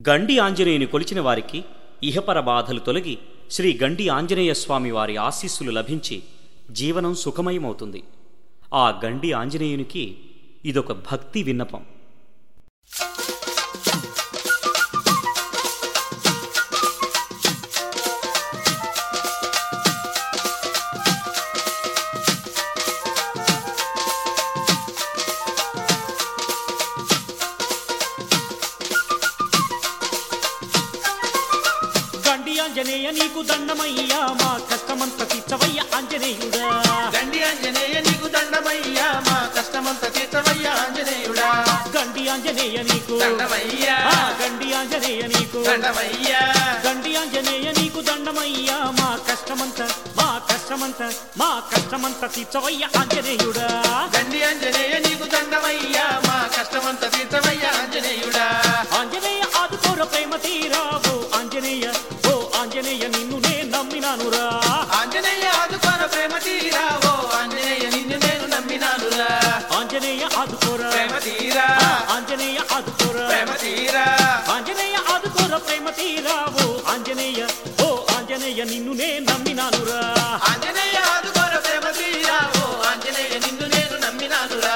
గండి ఆంజనేయుని కొలిచిన వారికి ఇహపర బాధలు తొలగి శ్రీ గండి ఆంజనేయ స్వామి వారి ఆశీస్సులు లభించి జీవనం సుఖమయమవుతుంది ఆ గండి ఆంజనేయునికి ఇదొక భక్తి విన్నపం గండి ఆంజనేయ నీకు దండమయ్యా మా కష్టమంత తీర్చవయ్య ఆంజనేయుడా దండి ఆంజనేయ నీకు దండమయ్యా మా కష్టమంత తీర్చవయ్యా ఆంజనేయుడా గండి ఆంజనేయ నీకు దండమయ్యా ఆ, గండి ఆంజనేయ నీకు దండమయ్యా గండి ఆంజనేయ నీకు దండమయ్యా మా కష్టమంత మా కష్టమంత మా కష్టమంత తీర్చవయ్య ఆంజనేయుడా దండి ఆంజనేయ నీకు దండమయ్యా మా కష్టమంత తీర్చవయ్యా ఆంజనేయుడా ఆంజనేయ ఆదుకోర ప్రేమ తీరావు ఆంజనేయ ఓ ఆంజనేయ నిన్ను నే నమ్మినానురా ఆంజనేయ ఆదుకోర ప్రేమ తీరావో ఆంజనేయ నిన్ను నేను నమ్మినానురా ఆంజనేయ ఆదుకోర ప్రేమ తీరా ఆంజనేయ ఆదుకోర ప్రేమ తీరా ఆంజనేయ ఆదుకోర ప్రేమ తీరావు ఆంజనేయ ఓ ఆంజనేయ నిన్ను నే నమ్మినానురా ఆంజనేయ ఆదుకోర ప్రేమ తీరావో ఆంజనేయ నిన్ను నేను నమ్మినానురా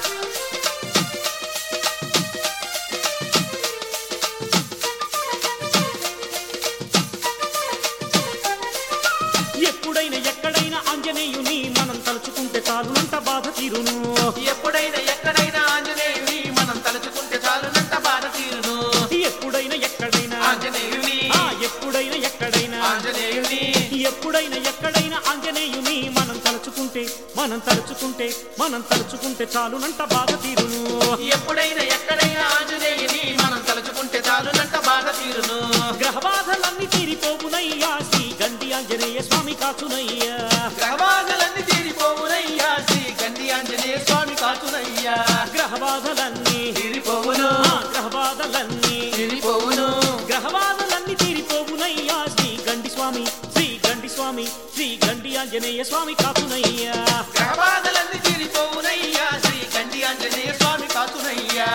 ఎప్పుడైనా ఎక్కడైనా ఆంజనేయుని మనం తలుచుకుంటే చాలునంత బాధ తీరును ఎప్పుడైనా ఎక్కడైనా ఆంజనేయుని మనం తలుచుకుంటే చాలునంత బాధ తీరును ఎప్పుడైనా ఎక్కడైనా ఆంజనేయుని ఆ ఎప్పుడైనా ఎక్కడైనా ఆంజనేయుని ఎప్పుడైనా ఎక్కడైనా ఆంజనేయుని మనం తలుచుకుంటే మనం తలుచుకుంటే మనం తలుచుకుంటే చాలునంట బాధ తీరును ఎప్పుడైనా ఎక్కడైనా ఆంజనేయుని మనం తలుచుకుంటే చాలునంత బాధ తీరును గ్రహ బాధలన్నీ తీరిపోవునయ్యా శ్రీ గండి ఆంజనేయ స్వామి కాచునయ్యా గ్రహబాధలన్నీ తీరిపోవునయ్యా శ్రీ గండి ఆంజనేయ స్వామి కాచునయ్యా గ్రహ బాధలన్నీ తీరిపోవును ఆ గ్రహ బాధలన్నీ తీరిపోవును గ్రహ బాధలన్నీ తీరిపోవునయ్యా శ్రీ గండి స్వామి శ్రీ గండి స్వామి శ్రీ గండి ఆంజనేయ స్వామి కాచునయ్యా గ్రహబాధలన్నీ తీరిపోవునయ్యా శ్రీ గండి ఆంజనేయ స్వామి కాచునయ్యా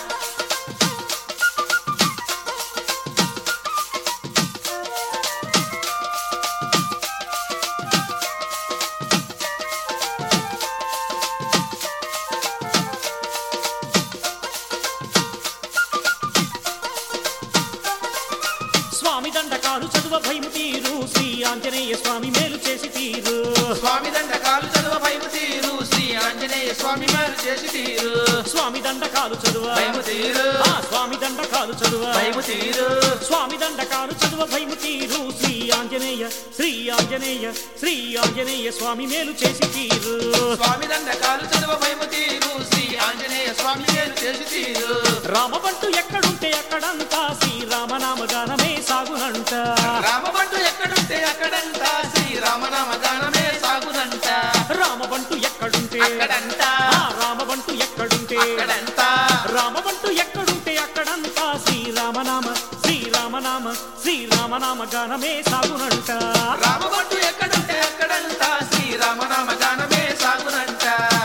స్వామి దండకాలు చదువ భయము తీరు శ్రీ ఆంజనేయ స్వామి మేలు చేసి తీరు స్వామి దండకాలు చదువ భయము తీరు శ్రీ ఆంజనేయ స్వామి మేలు చేసి తీరు స్వామి దండకాలు చదువ భయము తీరు ఆ స్వామి దండకాలు చదువ భయము తీరు స్వామి దండకాలు చదువ భయము తీరు శ్రీ ఆంజనేయ శ్రీ ఆంజనేయ శ్రీ ఆంజనేయ స్వామి మేలు చేసి తీరు స్వామి దండకాలు చదువ భయము తీరు శ్రీ ఆంజనేయ స్వామి మేలు చేసి తీరు రామబంటు ఎక్కడుంటే అక్కడంతా శ్రీరామనామ గానమే సాగునంట రామబంటు ఎక్కడుంటే అక్కడంట శ్రీరామనామ గానమే సాగునంట రామబంటు ఎక్కడుంటే అక్కడంట ఆ రామబంటు ఎక్కడుంటే అక్కడంట రామబంటు ఎక్కడుంటే అక్కడంతా శ్రీరామనామ శ్రీరామనామ శ్రీరామనామ గానమే సాగునంట రామబంటు ఎక్కడుంటే అక్కడంట శ్రీరామనామ గానమే సాగునంట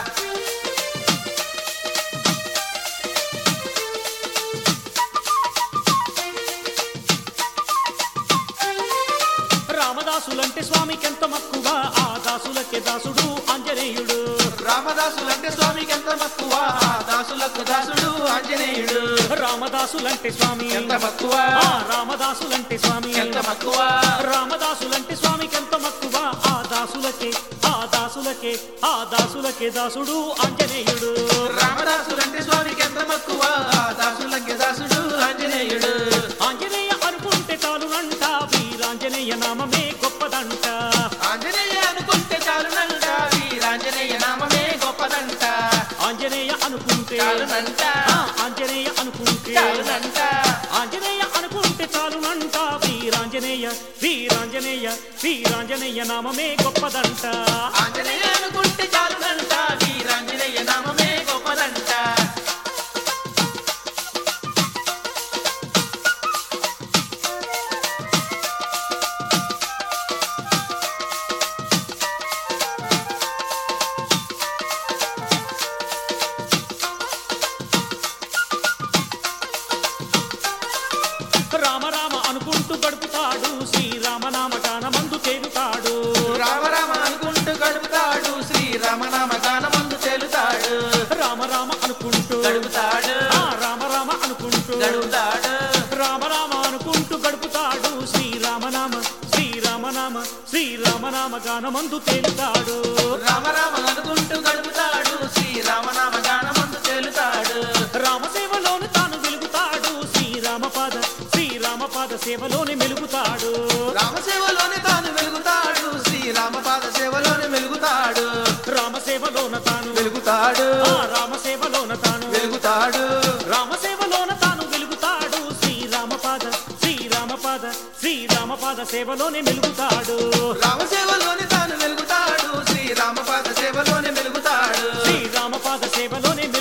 రామదాసులంటే స్వామికెంత మక్కువ ఆ దాసులకే దాసుడు ఆంజనేయుడు రామదాసులంటే స్వామికి ఎంత మక్కువ ఆ దాసులకు దాసుడు ఆంజనేయుడు రామదాసులంటే స్వామి ఎంత మక్కువ ఆ రామదాసులంటే స్వామి ఎంత మక్కువ రామదాసులంటే స్వామికెంత మక్కువ ఆ దాసులకే ఆ దాసులకే ఆ దాసులకే దాసుడు ఆంజనేయుడు రామదాసులంటే స్వామికి ఎంత మక్కువ ఆ దాసులకి దాసుడు ఆంజనేయుడు ఆంజనేయ అనుకుంటే చాలునంట వీరాంజనేయ నామమే గొప్పదంట ఆంజనేయ అనుకుంటే చాలునంట వీరాంజనేయ నామమే గొప్పదంట ఆంజనేయ అనుకుంటే చాలునంట ఆ, ఆంజనేయ అనుకుంటే చాలునంట ఆంజనేయ అనుకుంటే చాలునంట వీరాంజనేయ వీరాంజనేయ వీరాంజనేయ నామమే గొప్పదంట ఆంజనేయ అనుకుంటే చాలునంట వీరాంజనేయ నామమే గొప్పదంట రామ అనుకుంటూ గడుపుతాడు ఆ రామ రామ అనుకుంటూ గడుపుతాడు రామ రామ అనుకుంటూ గడుపుతాడు శ్రీరామనామ శ్రీరామనామ శ్రీరామనామ గానమందు తేలుతాడు రామ రామ అనుకుంటూ గడుపుతాడు శ్రీరామనామ గానమందు తేలుతాడు రామసేవలోను తాను వెలుగుతాడు శ్రీరామపాద శ్రీరామపాద సేవలోనే మెలుగుతాడు రామసేవలోనే తాను వెలుగుతాడు శ్రీరామ పాద సేవలోనే వెలుగుతాడు రామసేవలోన తాను వెలుగుతాడు ఆ రామసేవలోన తాను వెలుగుతాడు రామసేవలోన తాను వెలుగుతాడు శ్రీరామపాద శ్రీరామపాద శ్రీరామపాద సేవలోనే మెలుగుతాడు రామసేవలోనే తాను వెలుగుతాడు శ్రీరామ పాద సేవలోనే వెలుగుతాడు శ్రీరామపాద సేవలోనే